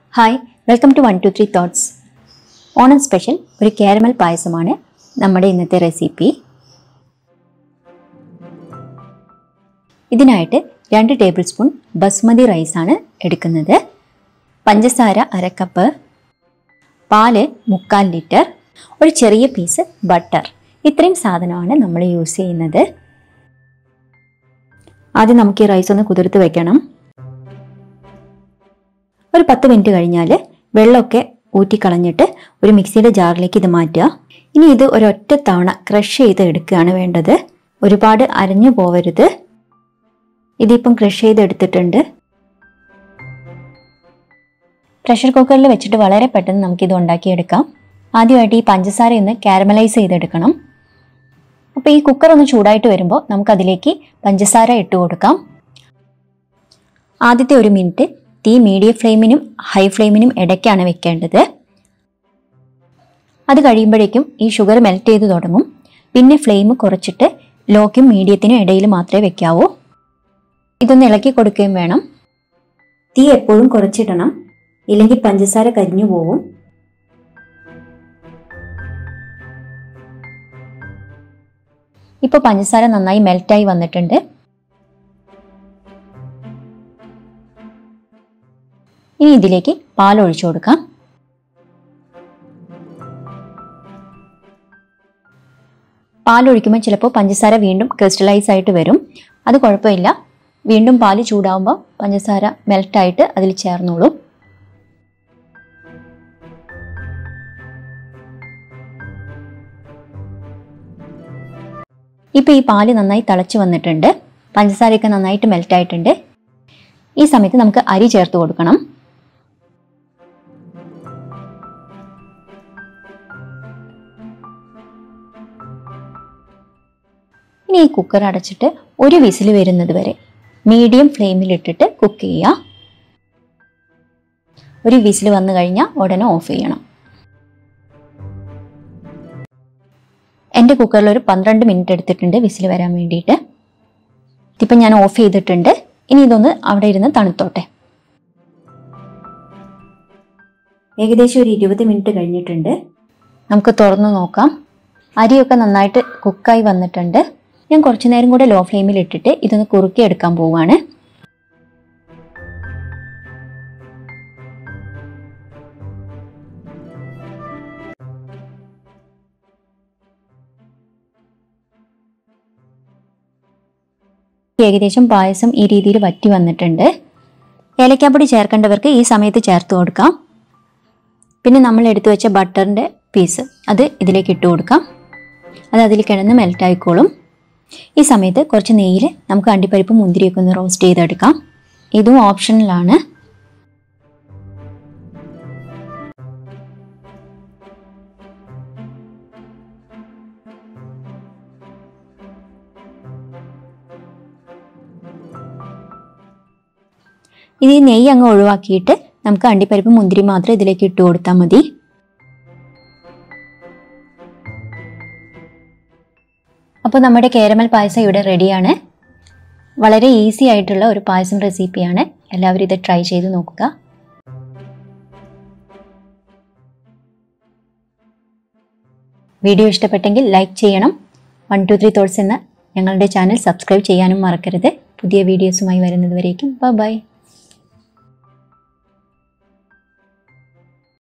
hi welcome to one two three thoughts Onam special ഒരു caramel പായസമാണ് നമ്മുടെ ഇന്നത്തെ റെസിപ്പി ഇതിനായിട്ട് രണ്ട് ടേബിൾ സ്പൂൺ ബസ്മതി റൈസാണ് എടുക്കുന്നത് പഞ്ചസാര അര കപ്പ് പാല് മുക്കാൽ ലിറ്റർ ഒരു ചെറിയ പീസ് ബട്ടർ ഇത്രയും സാധനമാണ് നമ്മൾ യൂസ് ചെയ്യുന്നത് ആദ്യം നമുക്ക് ഈ റൈസ് ഒന്ന് കുതിർത്ത് വെക്കണം ഒരു പത്ത് മിനിറ്റ് കഴിഞ്ഞാൽ വെള്ളമൊക്കെ ഊറ്റിക്കളഞ്ഞിട്ട് ഒരു മിക്സിയുടെ ജാറിലേക്ക് ഇത് മാറ്റുക ഇനി ഇത് ഒരൊറ്റ തവണ ക്രഷ് ചെയ്ത് എടുക്കുകയാണ് വേണ്ടത് ഒരുപാട് അരഞ്ഞു പോവരുത് ഇതിപ്പം ക്രഷ് ചെയ്ത് എടുത്തിട്ടുണ്ട് പ്രഷർ കുക്കറിൽ വെച്ചിട്ട് വളരെ പെട്ടെന്ന് നമുക്കിത് ഉണ്ടാക്കിയെടുക്കാം ആദ്യമായിട്ട് ഈ പഞ്ചസാര ഒന്ന് കാരമലൈസ് ചെയ്തെടുക്കണം അപ്പോൾ ഈ കുക്കർ ഒന്ന് ചൂടായിട്ട് വരുമ്പോൾ നമുക്കതിലേക്ക് പഞ്ചസാര ഇട്ട് കൊടുക്കാം ആദ്യത്തെ ഒരു മിനിറ്റ് തീ മീഡിയം ഫ്ലെയിമിനും ഹൈ ഫ്ലെയിമിനും ഇടയ്ക്കാണ് വെക്കേണ്ടത് അത് കഴിയുമ്പോഴേക്കും ഈ ഷുഗർ മെൽറ്റ് ചെയ്ത് തുടങ്ങും പിന്നെ ഫ്ലെയിം കുറച്ചിട്ട് ലോക്കും മീഡിയത്തിനും ഇടയിൽ മാത്രമേ വെക്കാവൂ ഇതൊന്ന് ഇളക്കി കൊടുക്കുകയും വേണം തീ എപ്പോഴും കുറച്ചിടണം ഇല്ലെങ്കിൽ പഞ്ചസാര കരിഞ്ഞു പോകും ഇപ്പോൾ പഞ്ചസാര നന്നായി മെൽറ്റായി വന്നിട്ടുണ്ട് ഇനി ഇതിലേക്ക് പാൽ ഒഴിച്ചു കൊടുക്കാം പാൽ ഒഴിക്കുമ്പോൾ ചിലപ്പോൾ പഞ്ചസാര വീണ്ടും ക്രിസ്റ്റലൈസ് ആയിട്ട് വരും അത് കുഴപ്പമില്ല വീണ്ടും പാല് ചൂടാവുമ്പോൾ പഞ്ചസാര മെൽറ്റായിട്ട് അതിൽ ചേർന്നോളും ഇപ്പോൾ ഈ പാല് നന്നായി തിളച്ച് വന്നിട്ടുണ്ട് പഞ്ചസാരയൊക്കെ നന്നായിട്ട് മെൽറ്റായിട്ടുണ്ട് ഈ സമയത്ത് നമുക്ക് അരി ചേർത്ത് കൊടുക്കണം ഇനി ഈ കുക്കർ അടച്ചിട്ട് ഒരു വിസിൽ വരുന്നത് വരെ മീഡിയം ഫ്ലെയിമിലിട്ടിട്ട് കുക്ക് ചെയ്യുക ഒരു വിസിൽ വന്നു കഴിഞ്ഞാൽ ഉടനെ ഓഫ് ചെയ്യണം എൻ്റെ കുക്കറിൽ ഒരു പന്ത്രണ്ട് മിനിറ്റ് എടുത്തിട്ടുണ്ട് വിസിൽ വരാൻ വേണ്ടിയിട്ട് ഇതിപ്പം ഞാൻ ഓഫ് ചെയ്തിട്ടുണ്ട് ഇനി ഇതൊന്ന് അവിടെ ഇരുന്ന് തണുത്തോട്ടെ ഏകദേശം ഒരു ഇരുപത് മിനിറ്റ് കഴിഞ്ഞിട്ടുണ്ട് നമുക്ക് തുറന്നു നോക്കാം അരിയൊക്കെ നന്നായിട്ട് കുക്കായി വന്നിട്ടുണ്ട് ഞാൻ കുറച്ചു നേരം കൂടെ ലോ ഫ്ലെയിമിൽ ഇട്ടിട്ട് ഇതൊന്ന് കുറുക്കി എടുക്കാൻ പോവുകയാണ് ഏകദേശം പായസം ഈ രീതിയിൽ വറ്റി വന്നിട്ടുണ്ട് ഏലക്കാപ്പൊടി ചേർക്കേണ്ടവർക്ക് ഈ സമയത്ത് ചേർത്ത് കൊടുക്കാം പിന്നെ നമ്മൾ എടുത്തു വെച്ച ബട്ടറിൻ്റെ പീസ് അത് ഇതിലേക്ക് ഇട്ട് കൊടുക്കാം അത് അതിൽ കിടന്ന് മെൽറ്റ് ആയിക്കോളും ഈ സമയത്ത് കുറച്ച് നെയ്യിൽ നമുക്ക് അണ്ടിപ്പരിപ്പ് മുന്തിരിയൊക്കെ ഒന്ന് റോസ്റ്റ് ചെയ്തെടുക്കാം ഇതും ഓപ്ഷണലാണ് ഇനി ഈ നെയ്യ് അങ്ങ് ഒഴിവാക്കിയിട്ട് നമുക്ക് അണ്ടിപ്പരിപ്പ് മുന്തിരി മാത്രം ഇതിലേക്ക് ഇട്ട് കൊടുത്താൽ മതി അപ്പോൾ നമ്മുടെ കേരമൽ പായസം ഇവിടെ റെഡിയാണ് വളരെ ഈസി ആയിട്ടുള്ള ഒരു പായസം റെസിപ്പിയാണ് എല്ലാവരും ഇത് ട്രൈ ചെയ്ത് നോക്കുക വീഡിയോ ഇഷ്ടപ്പെട്ടെങ്കിൽ ലൈക്ക് ചെയ്യണം വൺ ടു ത്രീ തോട്ട്സ് എന്ന ഞങ്ങളുടെ ചാനൽ സബ്സ്ക്രൈബ് ചെയ്യാനും മറക്കരുത് പുതിയ വീഡിയോസുമായി വരുന്നത് വരേക്കും ബൈ